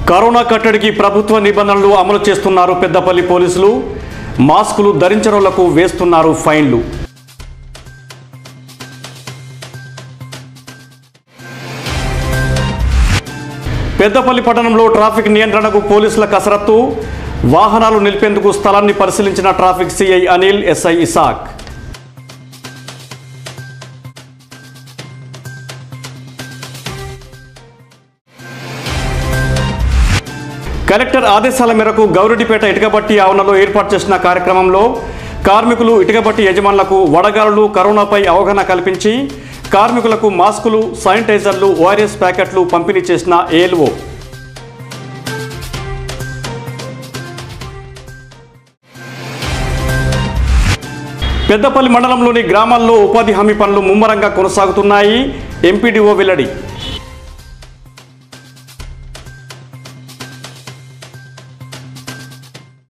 corona కట్టడికి ప్రభుత్వ నిబంధనలు అమలు చేస్తున్నారు పెద్దపల్లి పోలీసులు మాస్కులు ధరించనులకు వేస్తున్నారు ఫైన్లు పెద్దపల్లి పట్టణంలో ట్రాఫిక్ నియంత్రణకు పోలీసుల కసరత్తు వాహనాలు నిలిపేందుకు స్థలాన్ని పరిశీలించిన traffic CI Anil SI Isaac collector ఆదేశాల మేరకు గౌరెడ్డిపేట ఇటుకబట్టి ఆవరణలో ఏర్పాటు చేసిన కార్యక్రమంలో కార్మికులు ఇటుకబట్టి యజమానులకు వడగాలులు కరోనాపై అవగాహన కల్పించి కార్మికులకు మాస్కులు శానిటైజర్లు ఓఆర్ఎస్ ప్యాకెట్లు పంపిణీ చేసిన ఏఎల్ఓ పెద్దపల్లి మండలంలోని గ్రామాల్లో ఉపాధి హామీ పనులు ముమ్మరంగా కొనసాగుతున్నాయి ఎంపీడీఓ వెల్లడి